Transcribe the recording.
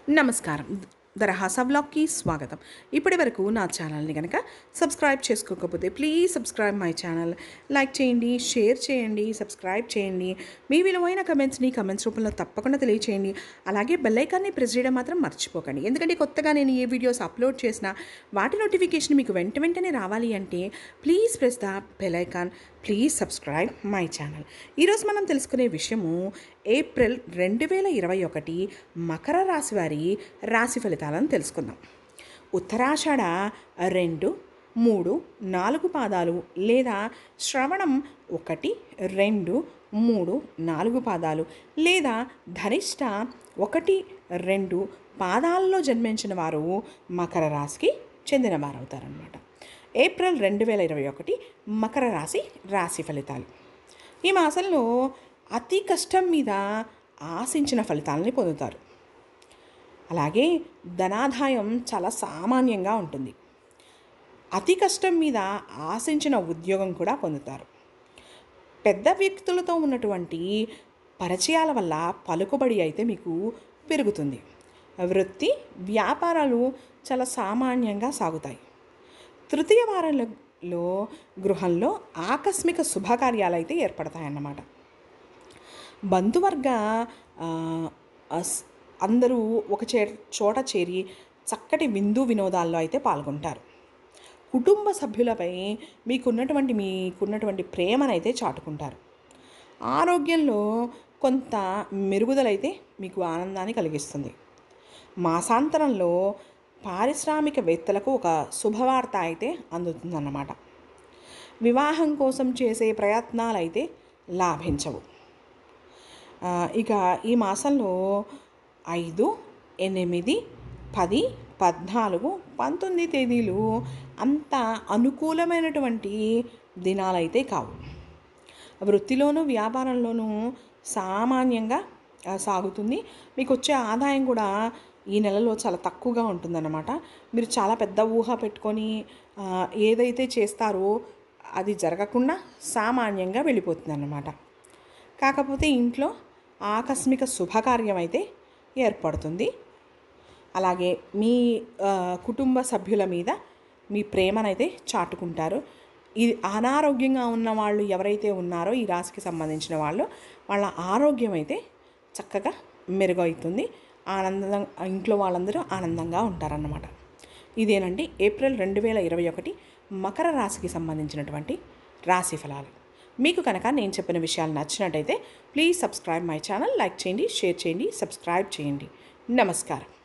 నమస్కారం దరహాస వ్లాగ్కి స్వాగతం ఇప్పటి వరకు నా ఛానల్ని కనుక సబ్స్క్రైబ్ చేసుకోకపోతే please subscribe my channel like చేయండి షేర్ చేయండి సబ్స్క్రైబ్ చేయండి మీ విలువైన కమెంట్స్ని కమెంట్స్ రూపంలో తప్పకుండా తెలియచేయండి అలాగే బెల్ ఐకాన్ని ప్రెస్ చేయడం మాత్రం మర్చిపోకండి ఎందుకంటే కొత్తగా నేను ఏ వీడియోస్ అప్లోడ్ చేసినా వాటి నోటిఫికేషన్ మీకు వెంట వెంటనే రావాలి అంటే please press the bell icon please subscribe my channel ఈరోజు మనం తెలుసుకునే విషయము ఏప్రిల్ రెండు వేల ఇరవై ఒకటి మకర రాశి వారి రాశి ఫలితాలను తెలుసుకుందాం ఉత్తరాషాఢ రెండు మూడు నాలుగు పాదాలు లేదా శ్రవణం ఒకటి రెండు మూడు నాలుగు పాదాలు లేదా ధనిష్ట ఒకటి రెండు పాదాలలో జన్మించిన వారు మకర రాశికి చెందిన వారు అవుతారనమాట ఏప్రిల్ రెండు వేల ఇరవై ఒకటి మకర రాశి రాశి ఫలితాలు ఈ మాసంలో అతి కష్టం మీద ఆశించిన ఫలితాలని పొందుతారు అలాగే ధనాదాయం చాలా సామాన్యంగా ఉంటుంది అతి కష్టం మీద ఆశించిన ఉద్యోగం కూడా పొందుతారు పెద్ద వ్యక్తులతో ఉన్నటువంటి పరిచయాల వల్ల పలుకుబడి అయితే మీకు పెరుగుతుంది వృత్తి వ్యాపారాలు చాలా సామాన్యంగా సాగుతాయి తృతీయ వారంలో గృహంలో ఆకస్మిక శుభకార్యాలు అయితే ఏర్పడతాయన్నమాట బంధువర్గ ఆ, అస్- అందరూ ఒక చే చోట చేరి చక్కటి విందు వినోదాల్లో అయితే పాల్గొంటారు కుటుంబ సభ్యులపై మీకున్నటువంటి మీకున్నటువంటి ప్రేమనైతే చాటుకుంటారు ఆరోగ్యంలో కొంత మెరుగుదలైతే మీకు ఆనందాన్ని కలిగిస్తుంది మాసాంతరంలో పారిశ్రామికవేత్తలకు ఒక శుభవార్త అయితే అందుతుందన్నమాట వివాహం కోసం చేసే ప్రయత్నాలు అయితే లాభించవు ఆ, ఇక ఈ మాసంలో ఐదు ఎనిమిది పది పద్నాలుగు పంతొమ్మిది తేదీలు అంత అనుకూలమైనటువంటి దినాలైతే కావు వృత్తిలోనూ వ్యాపారంలోనూ సామాన్యంగా ఆ, సాగుతుంది మీకు వచ్చే ఆదాయం కూడా ఈ నెలలో చాలా తక్కువగా ఉంటుందన్నమాట మీరు చాలా పెద్ద ఊహ పెట్టుకొని ఆ, ఏదైతే చేస్తారో అది జరగకుండా సామాన్యంగా వెళ్ళిపోతుంది అన్నమాట కాకపోతే ఇంట్లో ఆకస్మిక శుభకార్యం అయితే ఏర్పడుతుంది అలాగే మీ ఆ, కుటుంబ సభ్యుల మీద మీ ప్రేమనైతే చాటుకుంటారు ఇది అనారోగ్యంగా ఉన్న వాళ్ళు ఎవరైతే ఉన్నారో ఈ రాశికి సంబంధించిన వాళ్ళు వాళ్ళ ఆరోగ్యం అయితే చక్కగా మెరుగవుతుంది ఆనందం ఇంట్లో వాళ్ళందరూ ఆనందంగా ఉంటారన్నమాట ఇదేనండి ఏప్రిల్ రెండు వేల ఇరవై ఒకటి మకర రాశికి సంబంధించినటువంటి రాశి ఫలాలు మీకు కనుక నేను చెప్పిన విషయాలు నచ్చినట్టయితే please subscribe my channel like చేయండి షేర్ చేయండి సబ్స్క్రైబ్ చేయండి నమస్కారం